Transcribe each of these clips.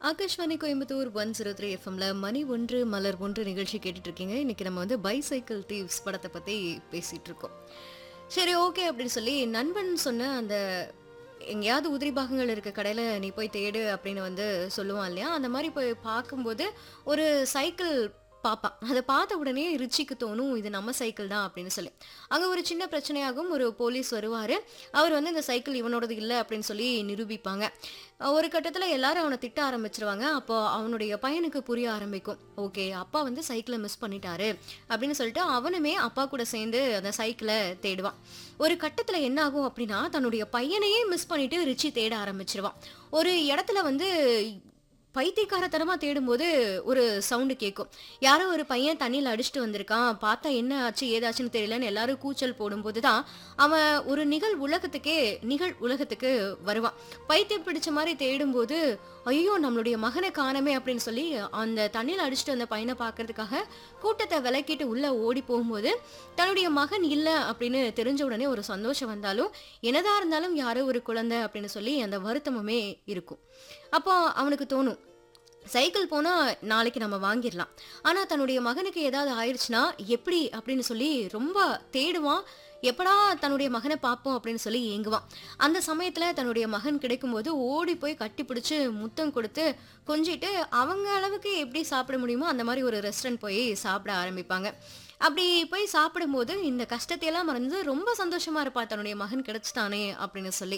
Akashvani Coimbatore one zero three எஃப்எம்ல மணி ஒன்று மலர் ஒன்று நிகழ்ச்சி கேட்டுட்டு இருக்கீங்க இன்னைக்கு நம்ம வந்து பைசைக்கிள் தீவ்ஸ் படத்தை பத்தி பேசிட்டு இருக்கோம் சரி ஓகே அப்படின்னு சொல்லி நண்பன் சொன்ன அந்த எங்கேயாவது உதிரி பாகங்கள் இருக்க கடையில நீ போய் தேடு அப்படின்னு வந்து சொல்லுவான் இல்லையா அந்த மாதிரி போய் பார்க்கும்போது ஒரு சைக்கிள் பார்ப்பான் அதை பார்த்த உடனே ரிச்சிக்கு தோணும் இது நம்ம சைக்கிள் தான் அப்படின்னு சொல்லி அங்கே ஒரு சின்ன பிரச்சனையாகும் ஒரு போலீஸ் வருவார் அவர் வந்து இந்த சைக்கிள் இவனோடது இல்லை அப்படின்னு சொல்லி நிரூபிப்பாங்க ஒரு கட்டத்தில் எல்லாரும் அவனை திட்ட ஆரம்பிச்சிருவாங்க அப்போ அவனுடைய பையனுக்கு புரிய ஆரம்பிக்கும் ஓகே அப்பா வந்து சைக்கிளை மிஸ் பண்ணிட்டாரு அப்படின்னு சொல்லிட்டு அவனுமே அப்பா கூட சேர்ந்து அந்த சைக்கிளை தேடுவான் ஒரு கட்டத்தில் என்ன ஆகும் அப்படின்னா தன்னுடைய பையனையே மிஸ் பண்ணிட்டு ரிச்சி தேட ஆரம்பிச்சிருவான் ஒரு இடத்துல வந்து பைத்தியக்காரத்தனமா தேடும்போது ஒரு சவுண்டு கேட்கும் யாரோ ஒரு பையன் தண்ணியில் அடிச்சுட்டு வந்திருக்கான் பார்த்தா என்ன ஆச்சு ஏதாச்சுன்னு தெரியலன்னு எல்லாரும் கூச்சல் போடும்போது தான் அவன் ஒரு நிகழ் உலகத்துக்கே நிகழ் உலகத்துக்கு வருவான் பைத்தியம் பிடிச்ச மாதிரி தேடும்போது ஐயோ நம்மளுடைய மகனை காணமே அப்படின்னு சொல்லி அந்த தண்ணியில் அடிச்சுட்டு வந்த பையனை பார்க்கறதுக்காக கூட்டத்தை விலக்கிட்டு உள்ள ஓடி போகும்போது தன்னுடைய மகன் இல்லை அப்படின்னு தெரிஞ்ச உடனே ஒரு சந்தோஷம் வந்தாலும் என்னதான் இருந்தாலும் யாரோ ஒரு குழந்தை அப்படின்னு சொல்லி அந்த வருத்தமுமே இருக்கும் அப்போ அவனுக்கு தோணும் சைக்கிள் போனா நாளைக்கு நம்ம வாங்கிடலாம் ஆனா தன்னுடைய மகனுக்கு ஏதாவது ஆயிடுச்சுன்னா எப்படி அப்படின்னு சொல்லி ரொம்ப தேடுவான் எப்படா தன்னுடைய மகனை பார்ப்போம் அப்படின்னு சொல்லி ஏங்குவான் அந்த சமயத்துல தன்னுடைய மகன் கிடைக்கும்போது ஓடி போய் கட்டி பிடிச்சு முத்தம் கொடுத்து கொஞ்சிட்டு அவங்க அளவுக்கு எப்படி சாப்பிட முடியுமோ அந்த மாதிரி ஒரு ரெஸ்டாரண்ட் போய் சாப்பிட ஆரம்பிப்பாங்க அப்படி போய் சாப்பிடும்போது இந்த கஷ்டத்தையெல்லாம் மறந்து ரொம்ப சந்தோஷமா இருப்பா தன்னுடைய மகன் கிடைச்சிட்டானே அப்படின்னு சொல்லி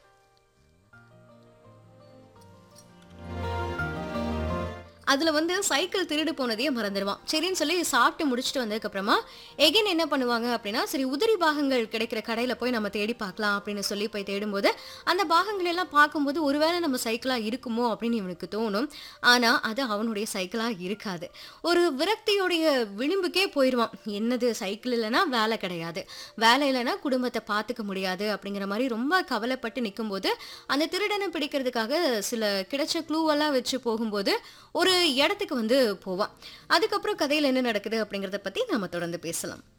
அதுல வந்து சைக்கிள் திருடு போனதையே மறந்துடுவான் சரின்னு சொல்லி சாப்பிட்டு முடிச்சுட்டு வந்ததுக்கு அப்புறமா எகைன் என்ன பண்ணுவாங்க அப்படின்னா சரி உதிரி பாகங்கள் கிடைக்கிற கடையில போய் நம்ம தேடி பார்க்கலாம் அப்படின்னு சொல்லி போய் தேடும்போது அந்த பாகங்கள் எல்லாம் பார்க்கும்போது ஒருவேளை நம்ம சைக்கிளா இருக்குமோ அப்படின்னு இவனுக்கு தோணும் ஆனா அது அவனுடைய சைக்கிளா இருக்காது ஒரு விரக்தியோடைய விளிம்புக்கே போயிடுவான் என்னது சைக்கிள் இல்லைன்னா வேலை கிடையாது வேலை இல்லைன்னா குடும்பத்தை பார்த்துக்க முடியாது அப்படிங்கிற மாதிரி ரொம்ப கவலைப்பட்டு நிற்கும்போது அந்த திருடனை பிடிக்கிறதுக்காக சில கிடைச்ச க்ளூவெல்லாம் வச்சு போகும்போது ஒரு இடத்துக்கு வந்து போவான் அதுக்கப்புறம் கதையில் என்ன நடக்குது அப்படிங்கிறத பற்றி நாம தொடர்ந்து பேசலாம்